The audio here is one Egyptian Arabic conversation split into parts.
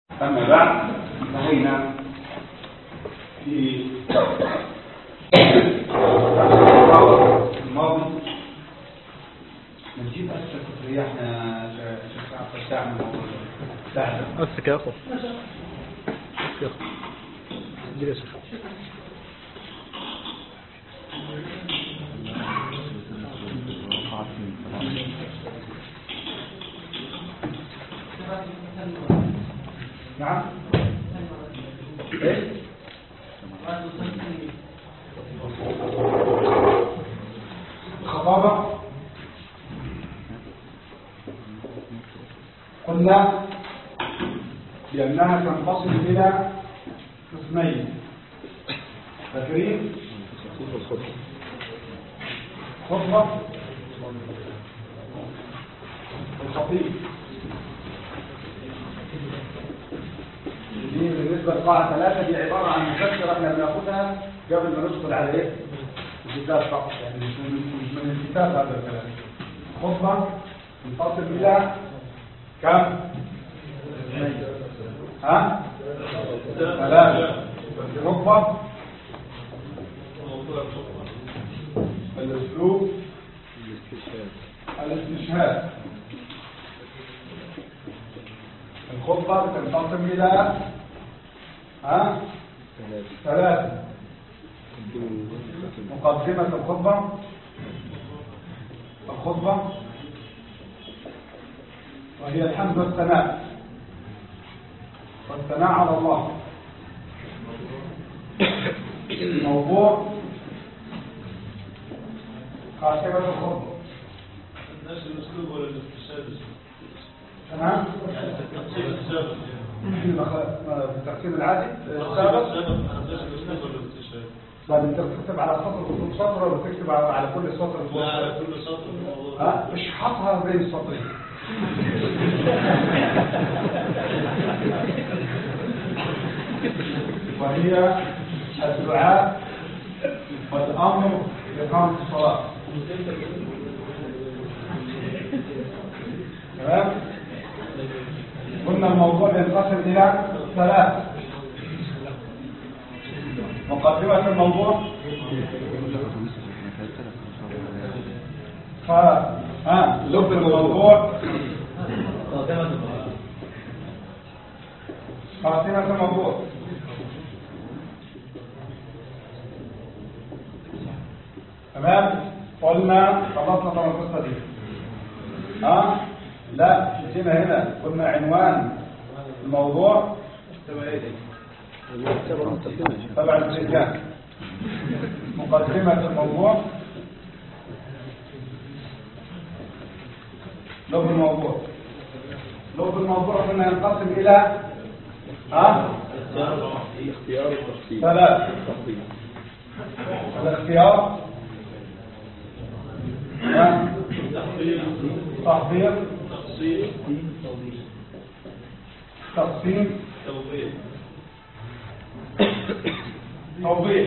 أما بعد انتهينا في الماضي نجيب أسفل كفرية احنا شيخ عبد الساعة من الموضوع ساعة أمسك يا أخو يا أخو دي يا شيخ نعم ايه الخطابة قلنا بأنها تنقسم إلى قسمين فاكرين خطبة الخطيب دي بالنسبة لقاعة ثلاثة دي عبارة عن مفسرة احنا بناخدها قبل ما ندخل على ايه؟ الكتاب فقط يعني مش من مش من الكتاب هذا الكلام خطبة تنقسم إلى كم؟ ها؟ ثلاثة خطبة الأسلوب الاستشهاد الخطبة تنقسم إلى ها ثلاثة مقدمة الخطبة الخطبة وهي الحمد والثناء والثناء على الله موضوع خاتمة الخطبة الناس الاسلوب ولا الاستشهاد تمام التقسيم السابق في التقسيم العادي السابق السابق الناس الاسلوب ولا الاستشهاد طيب انت بتكتب على سطر وكل سطر ولا بتكتب على على كل سطر لا على كل سطر الموضوع ها اشحطها بين السطرين وهي الدعاء والامر باقامه الصلاه تمام قلنا الموضوع ينقسم الى ثلاث مقدمه الموضوع ف ها لب الموضوع خاتمة الموضوع تمام قلنا خلصنا طبعا القصة دي ها لا جينا هنا قلنا عنوان الموضوع تبع الرجال مقدمة الموضوع لب الموضوع لب الموضوع قلنا ينقسم إلى ها اختيار التفصيل ثلاث الاختيار ها؟ تحضير تقسيم تقسيم توضيح توضيح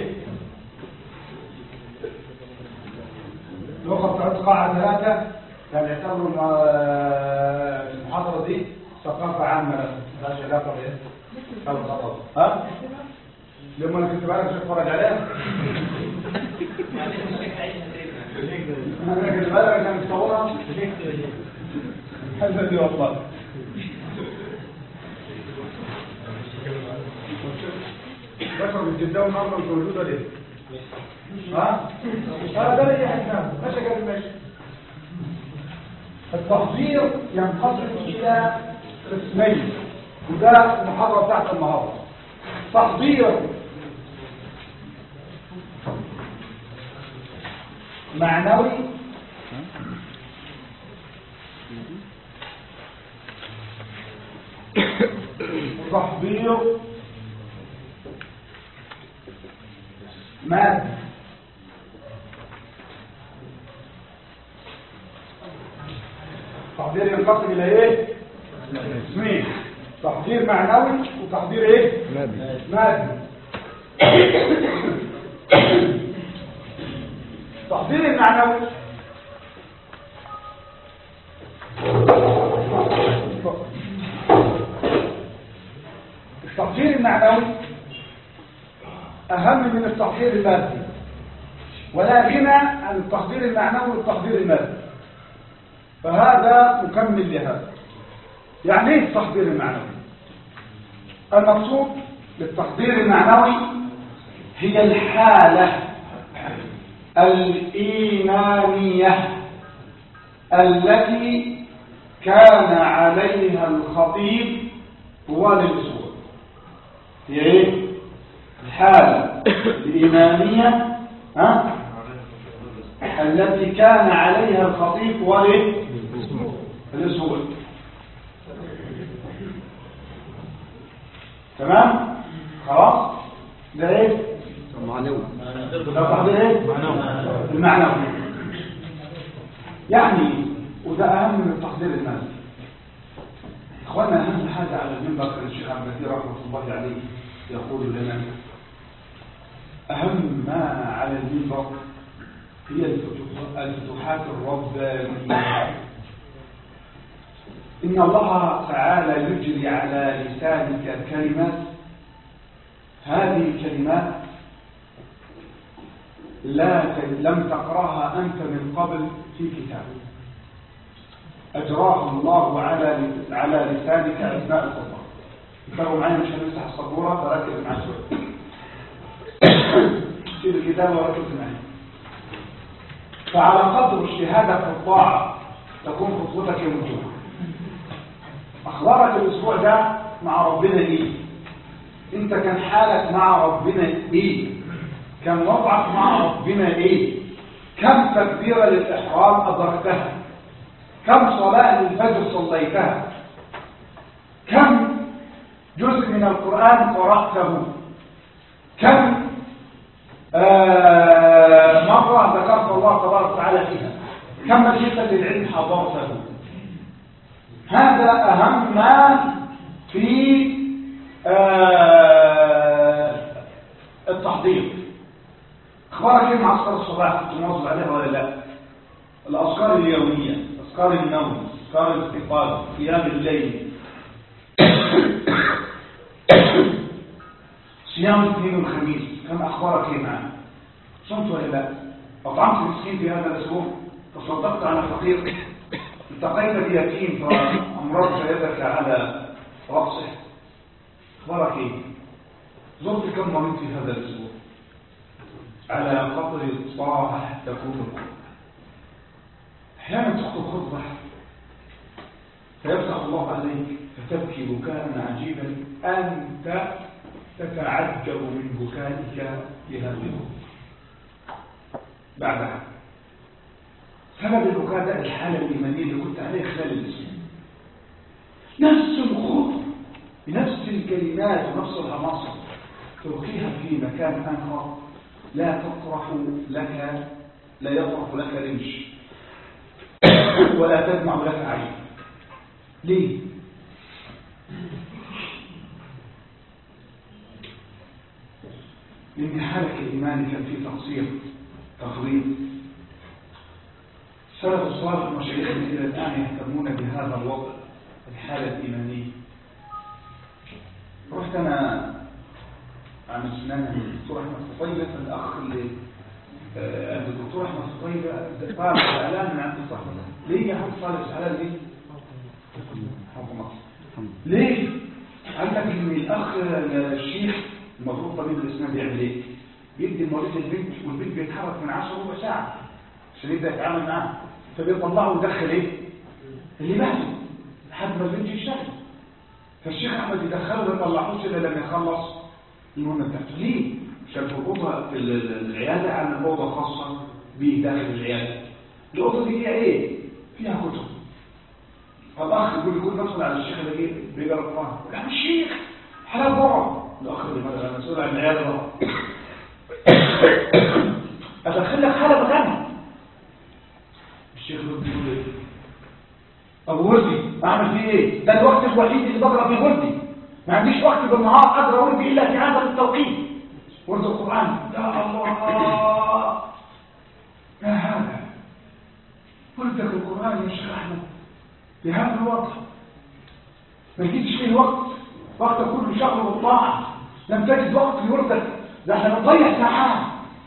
لغة بتاعت قاعة ثلاثة كان يعتبروا الم- المحاضرة دي ثقافة عامة لا مالهاش علاقة بإيه؟ بالخطب ها؟ لما انا كنت بعرف شو اتفرج عليها انا كنت بعرف كان مصورها حلوة دي والله بشر من جدة والنهارده مش موجودة ليه؟ ها؟ هذا اللي احنا ماشي كده ماشي التحضير ينقسم إلى قسمين وده المحاضرة بتاعت النهارده تحضير معنوي وتحضير مادي تحضير ينقسم الى ايه اسمين تحضير معنوي وتحضير ايه مادي مادي التحضير المعنوي التطهير المعنوي أهم من التطهير المادي ولا غنى عن التحضير المعنوي والتحضير المادي فهذا مكمل لهذا يعني ايه التحضير المعنوي المقصود بالتحضير المعنوي هي الحالة الإيمانية التي كان عليها الخطيب طوال الأسبوع هي ايه الحالة الإيمانية ها؟ التي كان عليها الخطيب طوال إيه؟ الأسبوع تمام خلاص ده ايه معنوي ده تحضير ايه المعنوي يعني وده اهم من التحضير المادي اخوانا اهم حاجه على المنبر كان الشيخ عبد الكثير رحمه الله عليه يقول لنا اهم ما على المنبر هي الفتوح- الفتوحات الربانيه إن الله تعالى يجري على لسانك كلمات هذه الكلمات لا ت- لم تقرأها أنت من قبل في كتاب أجراها الله على ل- على لسانك أثناء الخطبة انتبهوا معايا مش هنفتح السبورة فركز معايا شوية شيل الكتاب وركز معايا فعلى قدر اجتهادك في الطاعة تكون خطوتك يوم الجمعة اخبارك الاسبوع ده مع ربنا ايه انت كان حالك مع ربنا ايه كان وضعك مع ربنا ايه كم تكبيرة للاحرام ادركتها كم صلاة للفجر صليتها كم جزء من القرآن قرأته كم آه مرة ذكرت الله تبارك وتعالى فيها كم مجلسا للعلم حضرته هذا أهم ما في آه، التحضير اخبارك ايه مع اذكار الصباح كنت مواظب عليها ولا لا الاذكار اليوميه اذكار النوم اذكار الاستيقاظ قيام الليل صيام الاثنين والخميس كم اخبارك ايه معاه صمت ولا لا اطعمت مسكين في هذا الاسبوع تصدقت على فقير التقيت بيتيم فأمررت يدك على رأسه اخبارك ايه زرت كم مريض في هذا الاسبوع على قدر الطاعة تكون القرب احيانا تخطب خطبة فيفتح الله عليك فتبكي بكاء عجيبا انت تتعجب من بكائك لهذه الخطبة بعدها سبب البكاء ده الحالة الإيمانية اللي كنت عليها خلال الأسبوع نفس الخطبة بنفس الكلمات ونفس العناصر تلقيها في مكان آخر لا تطرح لك لا يطرح لك رمش ولا تدمع لك عين ليه؟ لأن حالك الإيماني كان فيه تقصير تفريط السلف الصالح مشايخنا إلى الآن يهتمون بهذا الوضع الحالة الإيمانية رحت أنا عن سنان الدكتور أحمد فطيبة الأخ اللي آه، الدكتور أحمد فطيبة طالب زعلان من عند صاحبه ليه يا عم طالب زعلان ليه؟ حفظ مصر ليه؟ قال لك إن الأخ الشيخ المفروض طبيب الإسلام بيعمل إيه؟ يدي المريض البنت والبنت بيتحرك من 10 ربع ساعة عشان يبدأ يتعامل معاه فبيطلعه ويدخل ايه اللي بعده لحد ما البنت يشتغل فالشيخ احمد يدخله ما يطلعوش الا لما يخلص المهمه بتاعته ليه عشان في الاوضه في ال- ال- العياده عن اوضه خاصه بيه داخل العياده الاوضه دي فيها ايه فيها كتب فالاخ يقول يقول ندخل على الشيخ اللي جه بيقرا القران يقول يا الشيخ حلال بره الاخ اللي مثلا مسؤول عن العياده بره ادخل لك حاله مكانها الشيخ رد يقول ايه ابو وردي اعمل فيه ايه ده الوقت الوحيد اللي بقرا فيه وردي ما عنديش وقت بالنهار اقرا وردي الا في هذا التوقيت ورد القران يا الله ما هذا وردك القران يا شيخ احمد في هذا الوقت ما يجيش فيه وقت وقت كله شغل والطاعة لم تجد وقت لوردك ده احنا بنضيع ساعات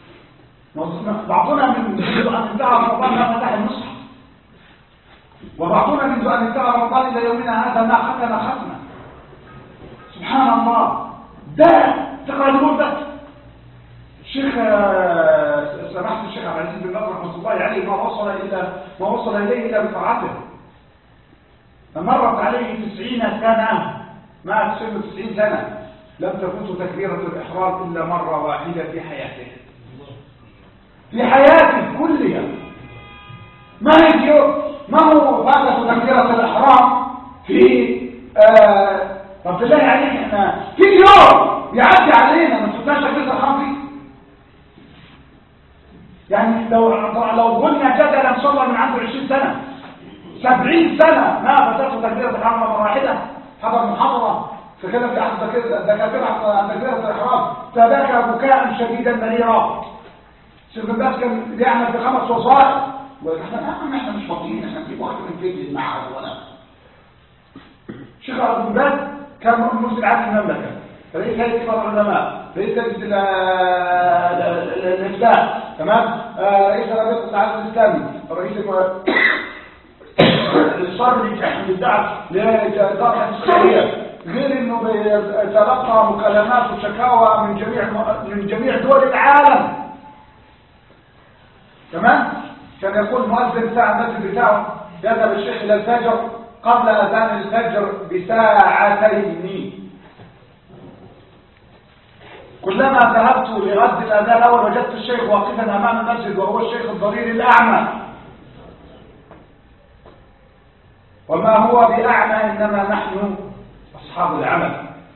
بعضنا من منذ ان انتهى رمضان ما فتح المصحف وبعضنا منذ ان انتهى رمضان الى يومنا هذا ما ختم ختمه سبحان الله ده تقرا وردك الشيخ آه، سمحت الشيخ عبد العزيز بن باز رحمه الله عليه ما وصل الى ما وصل اليه الا بطاعته فمرت عليه تسعين سنة مات سنه تسعين سنة لم تفوت تكبيرة الإحرام إلا مرة واحدة في حياته في حياته كلها ما هي ما هو فاتت تكبيرة الإحرام في آه طب بالله عليك احنا في يوم يعدي علينا ما تفتاش تكبيرة الإحرام دي يعني لو لو قلنا جدلا صلى من عنده 20 سنة سبعين سنة ما فتاته تكبيرة الحرام مرة واحدة حضر محاضرة فكده في أحد الدكاترة عن تكبيرة الإحرام فبكى بكاء شديدا مريرا شيخ بن باز كان بيعمل في خمس وظائف واحنا احنا مش فاضيين احنا في وقت من فين المعهد ولا شيخ عبد باز كان مسلم عام المملكة رئيس هيئة كبار العلماء رئيس هيئة الإفتاء تمام رئيس رابطة العالم الإسلامي رئيس صار بالدعم لإدارة السورية غير انه بيتلقى مكالمات وشكاوى من جميع من جميع دول العالم تمام كان يقول مؤذن بتاع المسجد بتاعه يذهب الشيخ الى الفجر قبل اذان الفجر بساعتين كلما ذهبت لرد الاذان الاول وجدت الشيخ واقفا امام المسجد وهو الشيخ الضرير الاعمى وما هو بأعمى إنما نحن أصحاب العمل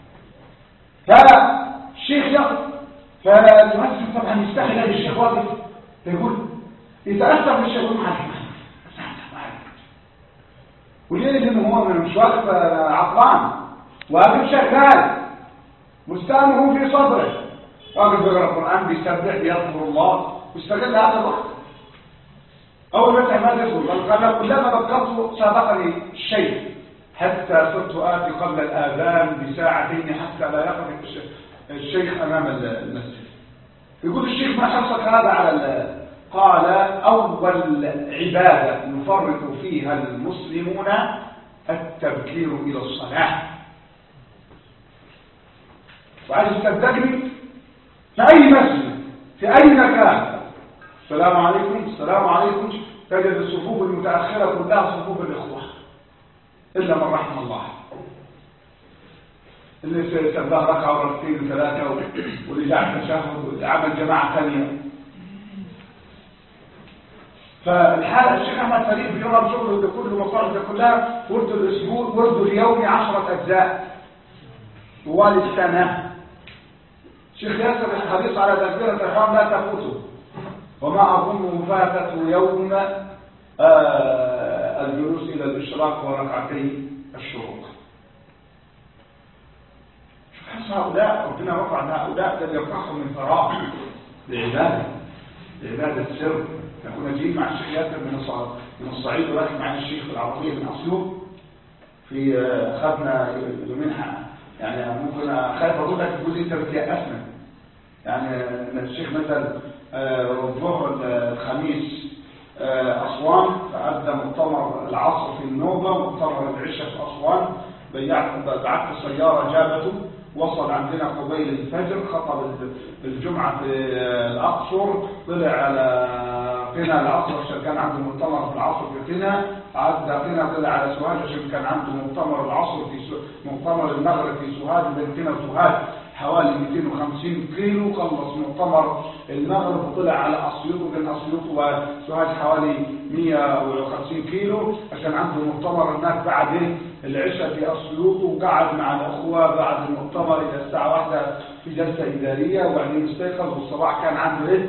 فالشيخ يقف فالمسجد طبعا يستحي لأن الشيخ واقف يقول يتأثر بالشيخ يقول معك وليه لأنه هو مش واقف عطلان واقف شغال مستمر في صدره واقف يقرأ القرآن بيسبح بيذكر الله واستغل هذا الوقت أول ما ما تقول قال كلما ذكرت سابقني الشيء حتى صرت آتي قبل الآذان بساعتين حتى لا يقف الشيخ أمام المسجد يقول الشيخ ما حصل هذا على قال أول عبادة نفرط فيها المسلمون التبكير إلى الصلاة وعايز تصدقني في أي مسجد في أي مكان السلام عليكم السلام عليكم تجد الصفوف المتأخرة كلها صفوف الإخوة إلا من رحم الله اللي سباه ركعة وركعتين وثلاثة واللي جاء تشهد واللي عمل جماعة ثانية فالحالة الشيخ أحمد فريد بيرى شغله ده كله مصالح ده كلها ورد الأسبوع ورد اليومي عشرة أجزاء طوال السنة شيخ ياسر الحديث على تكبيرة الإحرام لا تفوته وما أظن فاتته يوم آه الجلوس إلى الإشراق وركعتي الشروق شوف حس هؤلاء ربنا رفع هؤلاء لم يرفعهم من فراغ لعبادة لعبادة سر كنا جايين مع الشيخ ياسر من الصعيد من الصعيد وراكب مع الشيخ في العربية من أسيوط في خدنا يومين يعني ممكن خايف اقول لك تقول انت بتيأسنا يعني الشيخ مثلا الظهر الخميس أسوان فأدى مؤتمر العصر في النوبة مؤتمر العشاء في أسوان بعت سيارة جابته وصل عندنا قبيل الفجر خطب الجمعة في الأقصر طلع على قنا العصر عشان كان عنده مؤتمر في العصر في قنا عدى قنا طلع على سوهاج عشان كان عنده مؤتمر العصر في مؤتمر المغرب في سوهاج بين قنا وسوهاج حوالي 250 كيلو خلص مؤتمر المغرب وطلع على اسيوط وبين اسيوط وسوهاج حوالي 150 كيلو عشان عنده مؤتمر هناك بعد العشاء في اسيوط وقعد مع الاخوه بعد المؤتمر الى الساعه واحدة في جلسه اداريه وبعدين استيقظ والصباح كان عنده ايه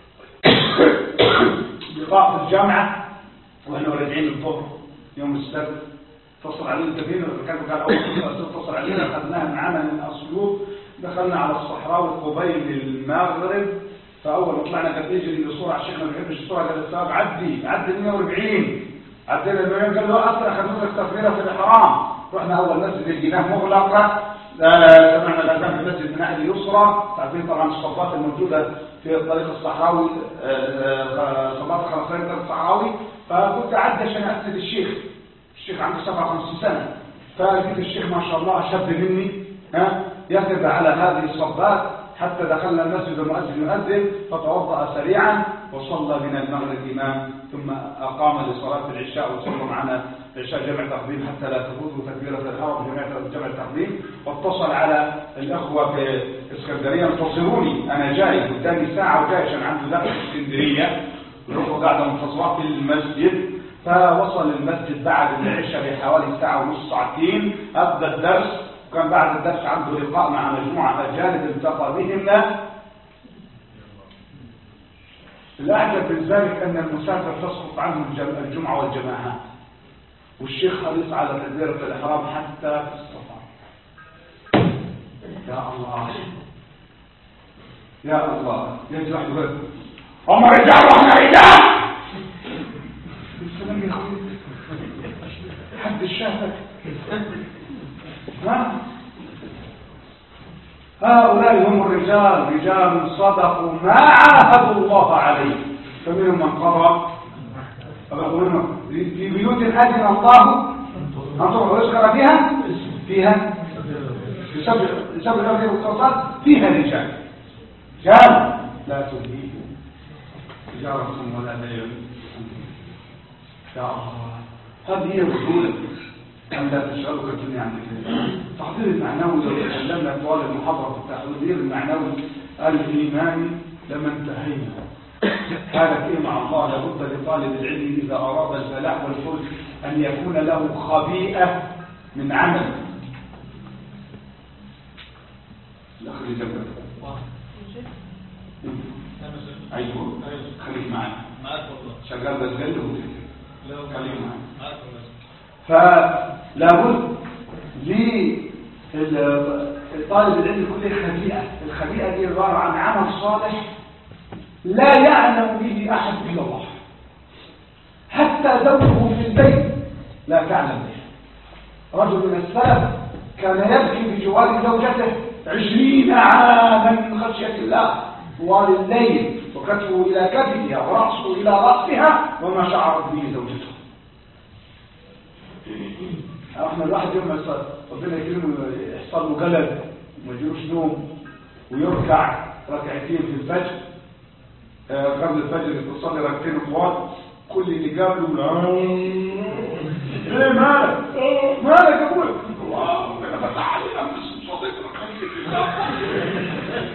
لقاء في الجامعه واحنا راجعين الظهر يوم السبت اتصل علينا انت فين كان قال اول اتصل علينا اخذناها معانا من اسيوط دخلنا على الصحراء وقبيل المغرب فاول ما طلعنا كانت يجري لصوره على الشيخ ما بيحبش الصوره قال السبب عدي عدي 140 عدينا ال 140 قال له اصلا اخذنا لك تكبيره في الاحرام رحنا اول ناس لقيناه مغلقه آه، سمعنا الأذان في المسجد من أهل اليسرى تعرفين طبعا الصفات الموجودة في الطريق الصحراوي آه، آه، صفات خرسانة الطريق الصحراوي فكنت أعد عشان أسأل الشيخ الشيخ عنده 57 سنة فلقيت الشيخ ما شاء الله أشد مني ها يقف على هذه الصفات حتى دخلنا المسجد المؤذن يؤذن فتوضأ سريعا وصلى من المغرب الإمام ثم أقام لصلاة العشاء وصلى معنا عشاء جمع تقديم حتى لا تفوته تكبيرة الحرم جمع جمع تقديم واتصل على الأخوة في اسكندرية انتظروني أنا جاي قدامي ساعة وجاي عشان عنده دخل في اسكندرية الأخوة قاعدة منتصرة في المسجد فوصل المسجد بعد العشاء بحوالي ساعة ونص ساعتين أبدأ الدرس وكان بعد الدرس عنده لقاء مع مجموعة أجانب التقى بهم الأعجب من ذلك أن المسافر تسقط عنه الجم- الجمعة والجماعات والشيخ حريص على تكبيرة الإحرام حتى في السفر يا الله يا الله يجرح بك هم رجال واحنا رجال السلام يا اخوي حد شافك ها هؤلاء هم الرجال رجال صدقوا ما عاهدوا الله عليه فمنهم من قضى فبقولنا في بيوت أذن الله أن تروح ويذكر فيها فيها يسبح يسبح له فيها الصوصات فيها رجال رجال لا تلهيهم تجارة ولا بيع يا الله هذه هي الرسولة أن لا تشغلك الدنيا عن ذكر الله التحضير المعنوي لو تكلمنا طوال المحاضرة في التحضير المعنوي الإيماني لما انتهينا هذا كلمة مع الله لابد لطالب العلم إذا أراد الفلاح والفوز أن يكون له خبيئة من عمل الأخ اللي جنبك أيوه خليك معانا معاك والله شغال بزغل وتكتب لا خليك معانا معاك والله فلا بد لطالب العلم كله خبيئة الخبيئة دي عبارة عن عمل صالح لا يعلم به أحد إلا الله حتى زوجه في البيت لا تعلم به رجل من السلف كان يبكي بجوار زوجته عشرين عاما من خشية الله طوال الليل وكتفه إلى كتفها ورأسه إلى رأسها وما شعرت به زوجته احنا الواحد يوم ما يصل ربنا يكرمه يحصل له جلد وما يجيلوش نوم ويركع ركعتين في الفجر آه، قبل الفجر تصلي ركعتين طوال كل اللي قابله ايه مالك مالك يا ابوي الله انا فتح علينا بس صليت ركعتين في الله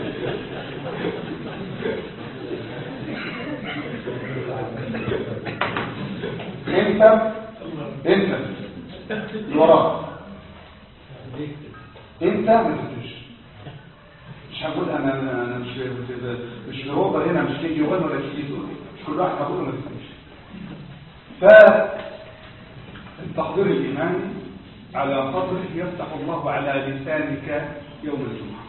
انت انت اللي وراك انت ما تدريش مش هقول انا انا أنا مش مش في اوروبا هنا مش في يوغان ولا في مش كل واحد هقول ما تدريش ف التحضير الايماني على قدره يفتح الله على لسانك يوم الجمعه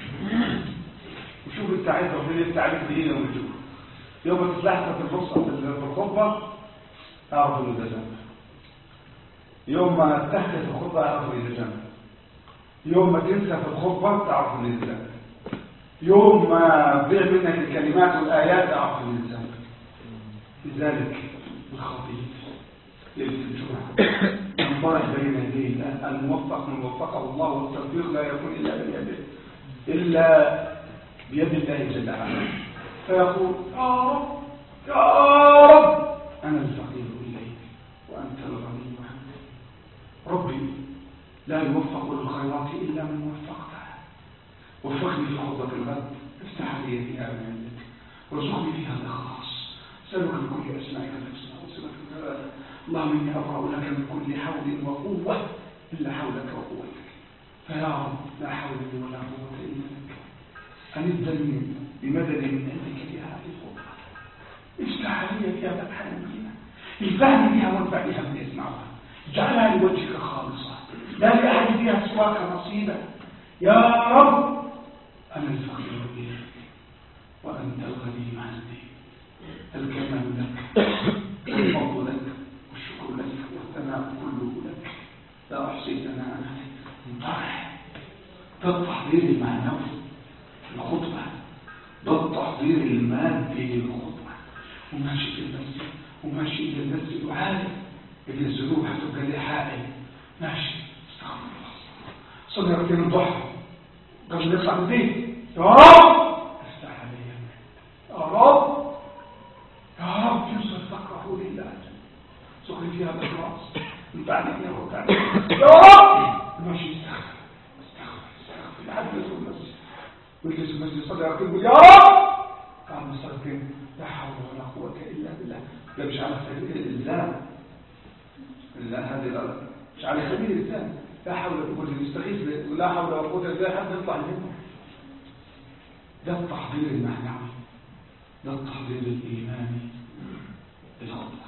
وشوف انت عايز ربنا يفتح عليك بايه يوم الجمعه يوم ما تطلع في النص في الخطبه اعرف انه ده ذنب يوم ما تحت في الخطبة تعرف ان ده ذنب يوم ما تنسى في الخطبة تعرف ان ده ذنب يوم ما تضيع منك الكلمات والآيات تعرف ان ده ذنب لذلك الخطيب ليلة الجمعة انطرح بين يديه الله الموفق من وفقه الله والتوفيق لا يكون إلا بيده إلا بيد الله جل وعلا فيقول يا رب يا رب أنا الفقير إليك وأنت الغني عني ربي لا يوفق للخيرات إلا من وفقته وفقني في خطبة الغد افتح لي فيها من عندك وارزقني فيها الإخلاص سألك بكل أسمائك الحسنى وصلك الجلال اللهم إني أبرأ لك من كل حول وقوة إلا حولك وقوتك فيا رب لا حول لي ولا قوة إلا بك أمدني بمدد من عندك في هذه الخطبة افتح لي فيها فتحا مبينا الفهم بها وانفع بها من يسمعها اجعلها لوجهك خالصة لا لأحد فيها سواك نصيبا يا رب أنا الفقير إليك وأنت الغني عني الكمال لك الفضل لك والشكر لك والثناء كله لك لا أحصي ثناء عليك انطرح ده التحضير المعنوي الخطبة ده التحضير المادي للخطبة وماشي في المسجد وماشي إلى المسجد وعارف إن الذنوب هتبقى ليه حائل ماشي استغفر الله صلي ركعتين الضحى قبل ما يطلع من البيت يا رب افتح علي يا رب يا رب يوسف تقرأه لله سخري فيها بالراس من بعد ان ياخد يا رب ماشي استغفر استغفر استغفر لحد ما يدخل المسجد ويجلس المسجد يصلي ركعتين يقول يا رب قام مستغفرين لا حول ولا قوة إلا بالله ده مش على سبيل الإلزام لا هذه الأرض مش على سبيل الإلزام لا حول ولا قوة يستغيث لا حول ولا قوة إلا بالله حتى يطلع منه ده التحضير المعنوي ده التحضير الإيماني للخطبة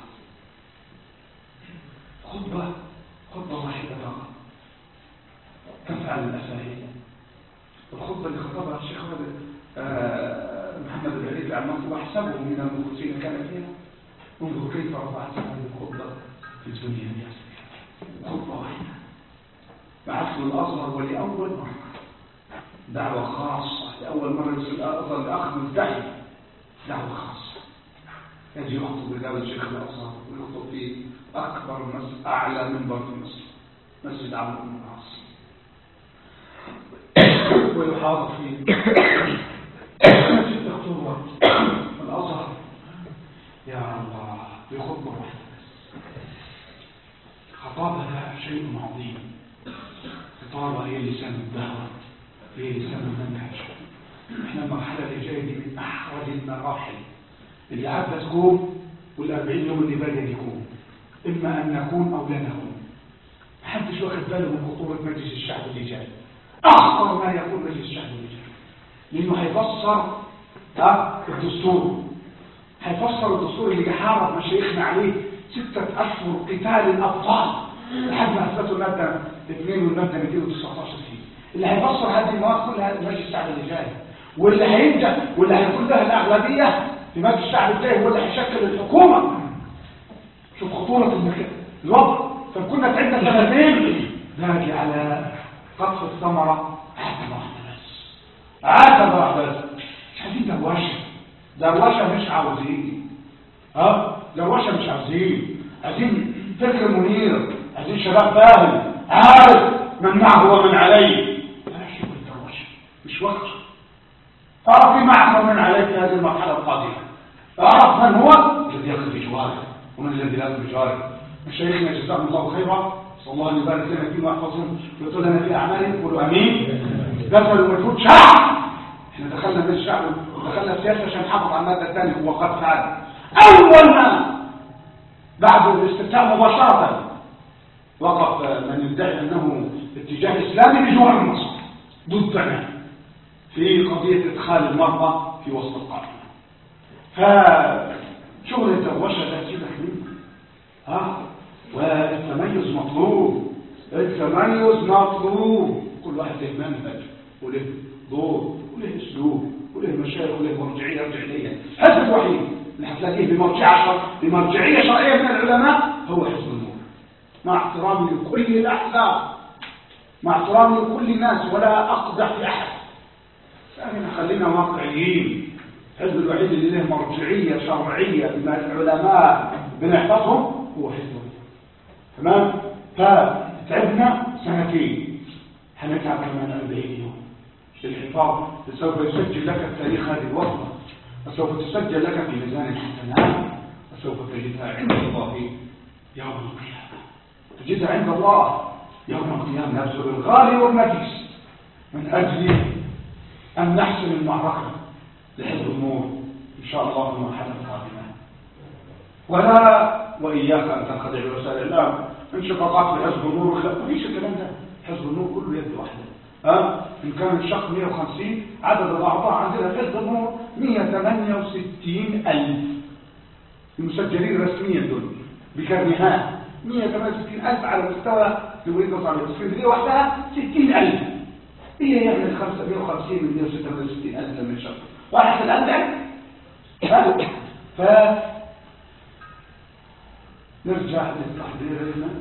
خطبة خطبة واحدة فقط تفعل الأساهيل الخطبة اللي خطبها الشيخ آه محمد العريف العمام واحسبه من المخلصين كان فيها انظر كيف رفعت هذه الخطبة في الدنيا الياسرة خطبة واحدة بعث الأزهر ولأول مرة دعوة خاصة لأول مرة يرسل الأزهر لأخذ مدعي دعوة خاصة يجي يخطب بدعوة شيخ الأزهر ويخطب في أكبر مسجد أعلى منبر في مصر مسجد عبد بن العاص ويحاضر في مسجد أكتوبر الأزهر يا الله في خطبة واحدة خطابها شيء عظيم خطابها هي لسان الدهر هي لسان المنهج احنا المرحلة اللي جاية دي من أحرج المراحل اللي عاد تكون والأربعين يوم اللي باقي يكون إما أن نكون أو لا نكون محدش واخد باله من خطوبة مجلس الشعب اللي جاي أخطر ما يكون مجلس الشعب اللي جاي لأنه هيفسر ها الدستور هيفسر الدستور اللي حارب مشايخنا عليه ستة أشهر قتال الأبطال لحد ما أثبتوا المادة 2 والمادة 219 فيه اللي هيفسر هذه المواد كلها المجلس الشعب اللي جاي واللي هينجح واللي هيكون لها الأغلبية في مجلس الشعب الجاي هو اللي هيشكل الحكومة شوف خطورة المكان الوضع فكنا تعبنا سنتين باقي على قطف الثمرة عتبة واحدة بس عتبة واحدة بس مش عايزين دروشة دروشة مش عاوزين ها دروشة مش عاوزين عايزين فكر منير عايزين شباب فاهم عارف من معه ومن عليه بلاش شغل الدروشة مش وقت اعرف في معك ومن عليه في هذه المرحلة القادمة اعرف من هو الذي يأخذ بجواره ومن الذي لا يأخذ بجواره مشايخنا جزاهم الله خيرا صلى الله عليه وبارك لنا فيهم واحفظهم ويطول لنا في اعمالهم قولوا امين بذلوا مجهود شعب احنا دخلنا من الشعب ودخلنا السياسه عشان نحافظ على الماده الثانيه هو قد فعل اول ما بعد الاستفتاء مباشره وقف من يدعي انه اتجاه اسلامي بجوار مصر ضدنا في قضيه ادخال المراه في وسط القائمه فشغل الدروشه ده سيبك منه ها والتميز مطلوب التميز مطلوب كل واحد له منهج وله دور وله اسلوب وله مشايخ وله مرجعيه رجعيه الحزب الوحيد اللي هتلاقيه بمرجعيه شر... بمرجعيه شرعيه من العلماء هو حزب النور مع احترامي لكل الاحزاب مع احترامي لكل الناس ولا اقدح في احد لكن خلينا واقعيين الحزب الوحيد اللي له مرجعيه شرعيه بما العلماء بنحفظهم هو حزب النور تمام فتعبنا سنتين هنتعب كمان 40 يوم الحفاظ سوف يسجل لك التاريخ هذه الوصفة وسوف تسجل لك في ميزان الحسنات وسوف تجدها عند الله يوم القيامة تجدها عند الله يوم القيامة نبذل الغالي والنفيس من أجل أن نحسن المعركة لحزب النور إن شاء الله في المرحلة القادمة ولا وإياك أن تنخدع برسائل الإعلام انشقاقات في حزب النور وخلاف ما فيش الكلام ده حزب النور كله يد واحدة ها إن كان الشق 150 عدد الأعضاء عندنا في حزب النور 168 ألف المسجلين رسميا دول بكرنيهات 168 ألف على مستوى نريد نصعد الاسكندرية وحدها 60 ألف هي يعني 550 من 166 ألف من الشق واحد الأندع ف نرجع للتحضير هنا